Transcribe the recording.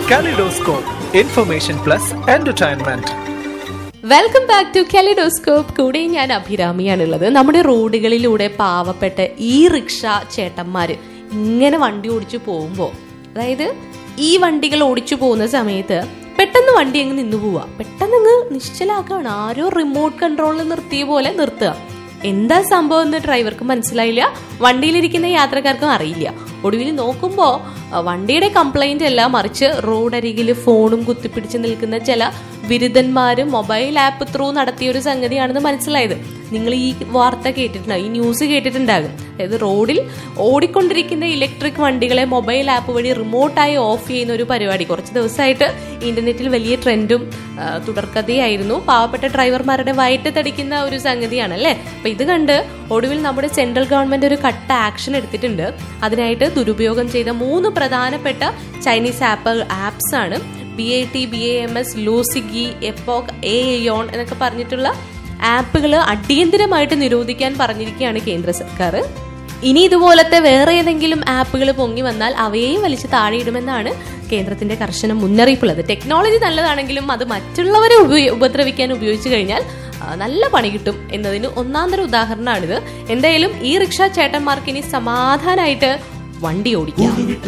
Kaleidoscope, information plus entertainment. Welcome back to Kaleidoscope കൂടെ ഞാൻ അഭിരാമിയാണുള്ളത് നമ്മുടെ റോഡുകളിലൂടെ പാവപ്പെട്ട ഈ റിക്ഷ ചേട്ടന്മാര് ഇങ്ങനെ വണ്ടി ഓടിച്ചു പോകുമ്പോൾ അതായത് ഈ വണ്ടികൾ ഓടിച്ചു പോകുന്ന സമയത്ത് പെട്ടെന്ന് വണ്ടി അങ്ങ് നിന്നു പോവാ പെട്ടെന്ന് അങ്ങ് നിശ്ചലാക്കാണ് ആരോ റിമോട്ട് കൺട്രോളിൽ നിർത്തിയ പോലെ നിർത്തുക എന്താ സംഭവം എന്ന് ഡ്രൈവർക്ക് മനസ്സിലായില്ല വണ്ടിയിലിരിക്കുന്ന യാത്രക്കാർക്കും അറിയില്ല ഒടുവിൽ നോക്കുമ്പോൾ വണ്ടിയുടെ കംപ്ലൈന്റ് അല്ല മറിച്ച് റോഡരികിൽ ഫോണും കുത്തിപ്പിടിച്ച് നിൽക്കുന്ന ചില ബിരുദന്മാര് മൊബൈൽ ആപ്പ് ത്രൂ നടത്തിയ ഒരു സംഗതിയാണെന്ന് മനസ്സിലായത് നിങ്ങൾ ഈ വാർത്ത കേട്ടിട്ടുണ്ടാകും ഈ ന്യൂസ് കേട്ടിട്ടുണ്ടാകും അതായത് റോഡിൽ ഓടിക്കൊണ്ടിരിക്കുന്ന ഇലക്ട്രിക് വണ്ടികളെ മൊബൈൽ ആപ്പ് വഴി റിമോട്ടായി ഓഫ് ചെയ്യുന്ന ഒരു പരിപാടി കുറച്ച് ദിവസമായിട്ട് ഇന്റർനെറ്റിൽ വലിയ ട്രെൻഡും ആ, തുടർക്കഥയായിരുന്നു പാവപ്പെട്ട ഡ്രൈവർമാരുടെ വയറ്റ് തടിക്കുന്ന ഒരു സംഗതിയാണ് അല്ലേ അപ്പൊ ഇത് കണ്ട് ഒടുവിൽ നമ്മുടെ സെൻട്രൽ ഗവൺമെന്റ് ഒരു കട്ട ആക്ഷൻ എടുത്തിട്ടുണ്ട് അതിനായിട്ട് ദുരുപയോഗം ചെയ്ത മൂന്ന് പ്രധാനപ്പെട്ട ചൈനീസ് ആപ്പ് ആപ്സ് ആണ് B I T B A M S ലൂസിഗി എപ്പോക് എ യോൺ എന്നൊക്കെ പറഞ്ഞിട്ടുള്ള ആപ്പുകൾ അടിയന്തിരമായിട്ട് നിരോധിക്കാൻ പറഞ്ഞിരിക്കുകയാണ് കേന്ദ്ര സർക്കാർ ഇനി ഇതുപോലത്തെ വേറെ ഏതെങ്കിലും ആപ്പുകൾ പൊങ്ങി വന്നാൽ അവയെയും വലിച്ച് താഴെയിടുമെന്നാണ് കേന്ദ്രത്തിന്റെ കർശന മുന്നറിയിപ്പുള്ളത് ടെക്നോളജി നല്ലതാണെങ്കിലും അത് മറ്റുള്ളവരെ ഉപയോ- ഉപദ്രവിക്കാൻ ഉപയോഗിച്ചു കഴിഞ്ഞാൽ ആ, നല്ല പണി കിട്ടും എന്നതിന് ഒന്നാന്തര ഉദാഹരണമാണിത് എന്തായാലും ഈ റിക്ഷ ചേട്ടന്മാർക്ക് ഇനി സമാധാനമായിട്ട് വണ്ടി ഓടിക്കാം